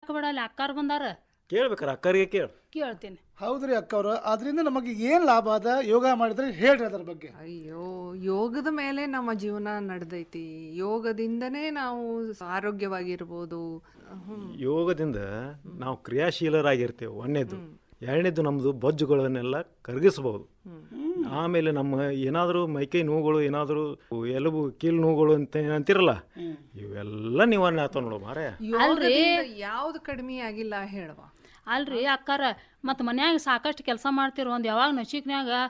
ಯಾಕೆ ಬಿಡ ಅಲ್ಲಿ ಅಕ್ಕಾರ ಬಂದಾರ ಕೇಳ್ಬೇಕಾರ ಅಕ್ಕರಿಗೆ ಕೇಳು ಕೇಳ್ತೀನಿ ಹೌದ್ರಿ ಅಕ್ಕವ್ರ ಅದರಿಂದ ನಮಗೆ ಏನು ಲಾಭ ಅದ ಯೋಗ ಮಾಡಿದ್ರೆ ಹೇಳ್ರಿ ಅದ್ರ ಬಗ್ಗೆ ಅಯ್ಯೋ ಯೋಗದ ಮೇಲೆ ನಮ್ಮ ಜೀವನ ನಡೆದೈತಿ ಯೋಗದಿಂದನೇ ನಾವು ಆರೋಗ್ಯವಾಗಿರ್ಬೋದು ಹ್ಮ್. ಯೋಗದಿಂದ ನಾವು ಕ್ರಿಯಾಶೀಲರಾಗಿರ್ತೇವೆ ಒಂದನೇದು ಎರಡನೇದು ನಮ್ಮದು ಬೊಜ್ಜುಗಳನ್ನೆಲ್ಲ ಕರಗಿಸ್ಬೋದು ಆಮೇಲೆ ನಮ್ಮ ಏನಾದರೂ ಮೈಕೈ ನೋವುಗಳು ಏನಾದರೂ ಎಲುಬು ಕೀಲು ನೋವುಗಳು ಅಂತ ಅಂತಿರಲ್ಲ ಇವೆಲ್ಲ ನಿವಾರಣೆ ಆಗ್ತಾವ ನೋಡು ಮಾರೇ ಯೋಗದಿಂದ ಯಾವ್ದು ಕಡಿಮೆ ಆಗಿಲ್ಲ ಹೇಳುವ ಅಲ್ರಿ ಅಕ್ಕಾರ ಮತ್ತು ಮನ್ಯಾಗ ಸಾಕಷ್ಟು ಕೆಲಸ ಮಾಡ್ತಿರೋ ಒಂದು ಯಾವಾಗ ನಶಿಕ್ನ್ಯಾಗ